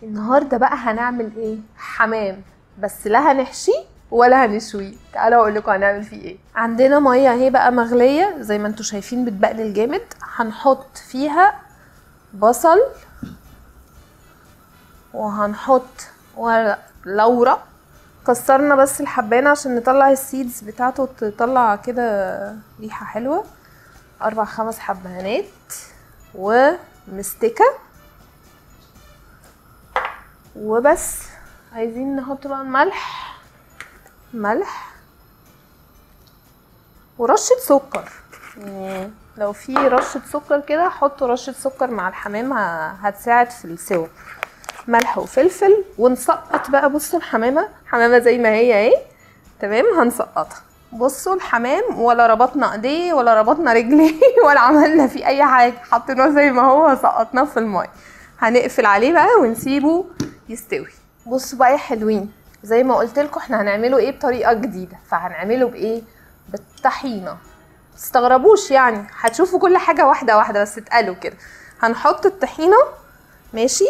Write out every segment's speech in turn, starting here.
النهارده بقى هنعمل ايه حمام بس لا هنحشي ولا هنشويه تعالوا اقول لكم هنعمل فيه ايه عندنا ميه اهي بقى مغليه زي ما انتم شايفين بتبقلل جامد هنحط فيها بصل وهنحط ورق لورا كسرنا بس الحبانة عشان نطلع السيدز بتاعته تطلع كده ريحة حلوة أربع خمس حبهانات ومستكة وبس عايزين نحط بقى الملح ملح ورشة سكر يعني لو في رشة سكر كده حطوا رشة سكر مع الحمام ه- هتساعد في السوا ملح وفلفل ونسقط بقى بصوا الحمامة حمامة زي ما هي اهي تمام هنسقطها بصوا الحمام ولا ربطنا ايديه ولا ربطنا رجليه ولا عملنا فيه اي حاجة حطيناه زي ما هو سقطناه في الماء هنقفل عليه بقى ونسيبه يستوي بصوا بقى يا حلوين زي ما قلت لكم احنا هنعمله ايه بطريقة جديدة فهنعمله بايه بالطحينة تستغربوش يعني هتشوفوا كل حاجة واحدة واحدة بس اتقلوا كده هنحط الطحينة ماشي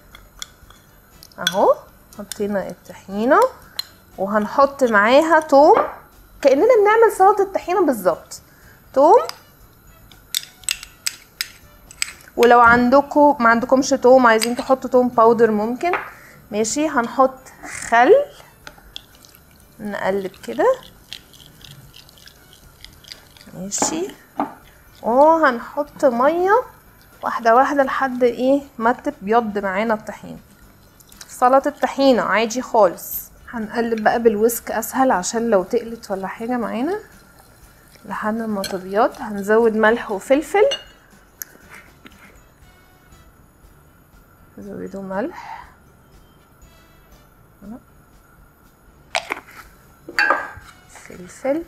اهو حطينا الطحينة وهنحط معاها توم كأننا بنعمل سلطة الطحينة بالظبط توم ولو عندكم ما عندكمش توم عايزين تحطوا توم باودر ممكن ماشي هنحط خل نقلب كده ماشي وهنحط ميه واحده واحده لحد ايه ما تبيض معانا الطحين سلطه طحينه عادي خالص هنقلب بقى بالويسك اسهل عشان لو تقلت ولا حاجه معانا لحد ما تبيض هنزود ملح وفلفل زودوا ملح فلفل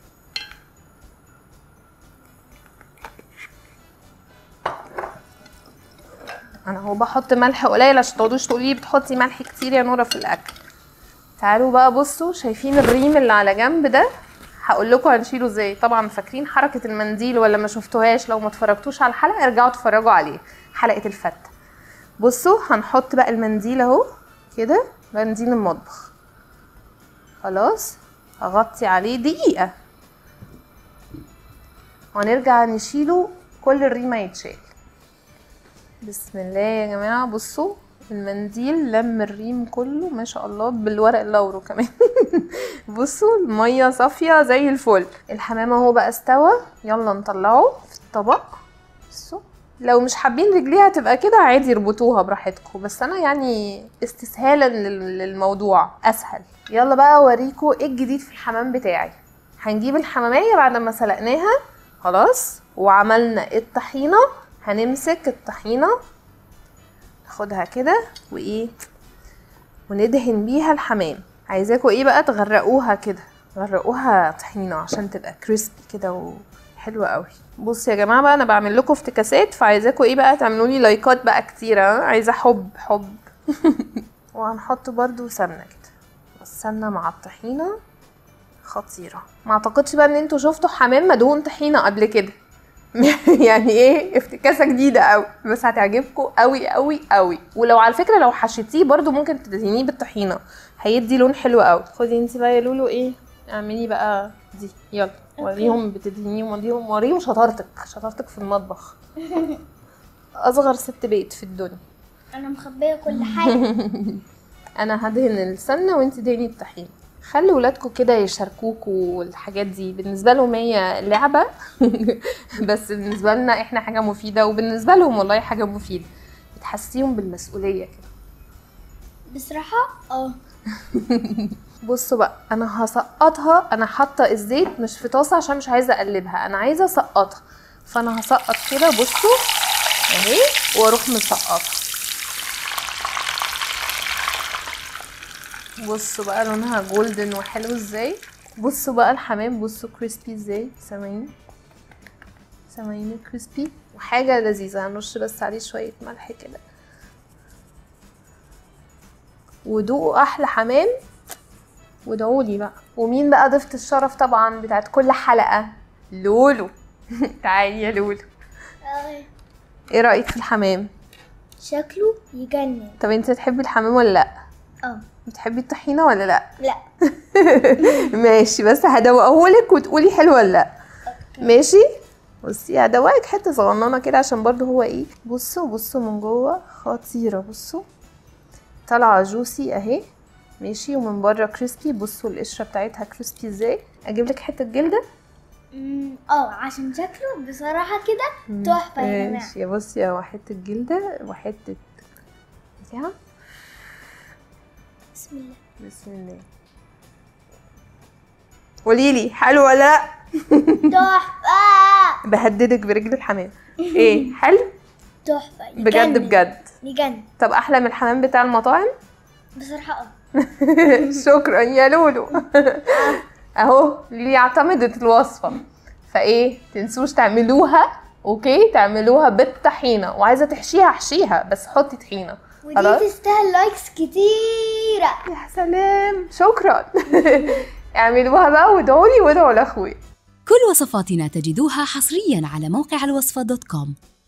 انا هو بحط ملح قليل عشان تقعدوش تقولي لي بتحطي ملح كتير يا نورة في الاكل تعالوا بقى بصوا شايفين الريم اللي على جنب ده هقول لكم هنشيله ازاي طبعا فاكرين حركه المنديل ولا ما شفتوهاش لو ما اتفرجتوش على الحلقه ارجعوا اتفرجوا عليه حلقه الفته بصوا هنحط بقى المنديل اهو كده منديل المطبخ خلاص هغطي عليه دقيقه ونرجع نشيله كل الريمه يتشال بسم الله يا جماعه بصوا المنديل لم الريم كله ما شاء الله بالورق اللورو كمان بصوا الميه صافيه زي الفل الحمام اهو بقى استوى يلا نطلعه في الطبق بصوا لو مش حابين رجليها تبقى كده عادي اربطوها براحتكم بس انا يعني استسهالا لل- للموضوع اسهل يلا بقى اوريكم ايه الجديد في الحمام بتاعي هنجيب الحمامية بعد ما سلقناها خلاص وعملنا الطحينة هنمسك الطحينة ناخدها كده وايه وندهن بيها الحمام عايزاكوا ايه بقى تغرقوها كده غرقوها طحينة عشان تبقى كريسبي كده وحلوة قوي بصوا يا جماعة بقى انا بعمل لكم افتكاسات فعايزاكوا ايه بقى تعملوا لي لايكات بقى كتيرة ها؟ عايزة حب حب وهنحط برضو سمنة كده السمنة مع الطحينة خطيرة ما اعتقدش بقى ان انتوا شفتوا حمام مدهون طحينة قبل كده يعني ايه افتكاسه جديده قوي بس هتعجبكم قوي قوي قوي ولو على فكره لو حشيتيه برضو ممكن تدهنيه بالطحينه هيدي لون حلو قوي خدي انت بقى يا لولو ايه اعملي بقى دي يلا وريهم بتدهنيهم وريهم وريهم شطارتك شطارتك في المطبخ اصغر ست بيت في الدنيا انا مخبيه كل حاجه انا هدهن السمنه وانت دهني الطحينه خلي ولادكم كده يشاركوكوا الحاجات دي بالنسبه لهم هي لعبه بس بالنسبه لنا احنا حاجه مفيده وبالنسبه لهم والله حاجه مفيده بتحسيهم بالمسؤوليه كده بصراحه اه بصوا بقى انا هسقطها انا حاطه الزيت مش في طاسه عشان مش عايزه اقلبها انا عايزه اسقطها فانا هسقط كده بصوا اهي واروح مسقطها بصوا بقى لونها جولدن وحلو ازاي بصوا بقى الحمام بصوا كريسبي ازاي سامعين سامعين كريسبي وحاجه لذيذه هنرش بس عليه شويه ملح كده ودوقوا احلى حمام وادعولي بقى ومين بقى ضيفة الشرف طبعا بتاعت كل حلقة لولو تعالي يا لولو آه، ايه رأيك في الحمام شكله يجنن طب انت تحبي الحمام ولا لا اه بتحبي الطحينه ولا لا لا ماشي بس هدوقهولك وتقولي حلو ولا لا ماشي بصي هدوقك حته صغننه كده عشان برضو هو ايه بصوا بصوا من جوه خطيره بصوا طالعه جوسي اهي ماشي ومن بره كريسبي بصوا القشره بتاعتها كريسبي ازاي اجيب لك حته جلده أمم، اه عشان شكله بصراحة كده تحفة يا جماعة ماشي بصي اهو حته جلده وحته بتاع بسم الله بسم الله قوليلي حلو ولا لا تحفة بهددك برجل الحمام ايه حلو تحفة بجد يجنن. بجد يجنن طب احلى من الحمام بتاع المطاعم بصراحة اه شكرا يا لولو اهو اللي اعتمدت الوصفه فايه تنسوش تعملوها اوكي تعملوها بالطحينه وعايزه تحشيها احشيها بس حطي طحينه ودي خلاص تستاهل لايكس كتيرة يا سلام شكرا اعملوها بقى وادعوا لي وادعوا لاخويا كل وصفاتنا تجدوها حصريا على موقع الوصفة دوت كوم